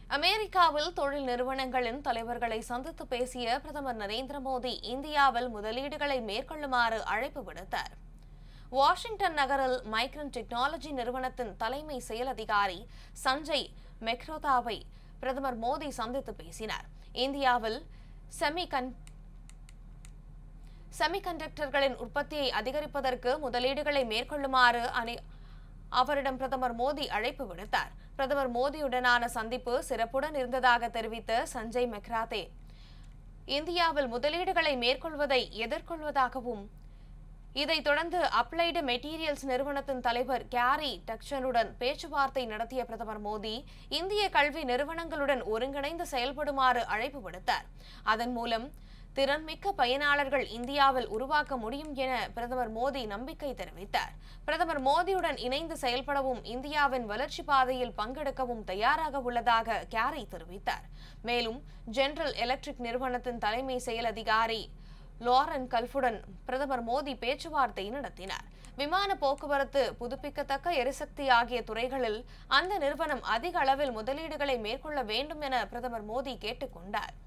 அமெரிக்காவில் தொழில் நிறுவனங்களின் தலைவர்களை சந்தித்து பேசிய பிரதமர் நரேந்திர மோடி இந்தியாவில் முதலீடுகளை மேற்கொள்ளுமாறு அழைப்பு விடுத்தார் வாஷிங்டன் நகரில் மைக்ரன் டெக்னாலஜி நிறுவனத்தின் தலைமை செயல் அதிகாரி சஞ்சய் மெக்ரோதாவை பிரதமர் மோடி சந்தித்து பேசினார் இந்தியாவில் செமிகன் செமிகண்டக்டர்களின் உற்பத்தியை அதிகரிப்பதற்கு முதலீடுகளை மேற்கொள்ளுமாறு அனை அவரிடம் பிரதமர் மோடி அழைப்பு விடுத்தார் பிரதமர் மோடியுடனான சந்திப்பு சிறப்புடன் இருந்ததாக தெரிவித்த சஞ்சய் மெக்ராத்தே இந்தியாவில் முதலீடுகளை மேற்கொள்வதை எதிர்கொள்வதாகவும் இதைத் தொடர்ந்து அப்ளைடு மெட்டீரியல்ஸ் நிறுவனத்தின் தலைவர் கேரி டக்சனுடன் பேச்சுவார்த்தை நடத்திய பிரதமர் மோடி இந்திய கல்வி நிறுவனங்களுடன் ஒருங்கிணைந்து செயல்படுமாறு அழைப்பு விடுத்தார் அதன் மூலம் திறன்மிக்க பயனாளர்கள் இந்தியாவில் உருவாக்க முடியும் என பிரதமர் மோடி நம்பிக்கை தெரிவித்தார் பிரதமர் மோடியுடன் இணைந்து செயல்படவும் இந்தியாவின் வளர்ச்சி பாதையில் பங்கெடுக்கவும் தயாராக உள்ளதாக கேரி தெரிவித்தார் மேலும் ஜெனரல் எலக்ட்ரிக் நிறுவனத்தின் தலைமை செயல் அதிகாரி லாரன் கல்ஃபுடன் பிரதமர் மோடி பேச்சுவார்த்தை நடத்தினார் விமான போக்குவரத்து புதுப்பிக்கத்தக்க எரிசக்தி ஆகிய துறைகளில் அந்த நிறுவனம் அதிக அளவில் முதலீடுகளை மேற்கொள்ள வேண்டும் என பிரதமர் மோடி கேட்டுக்கொண்டார்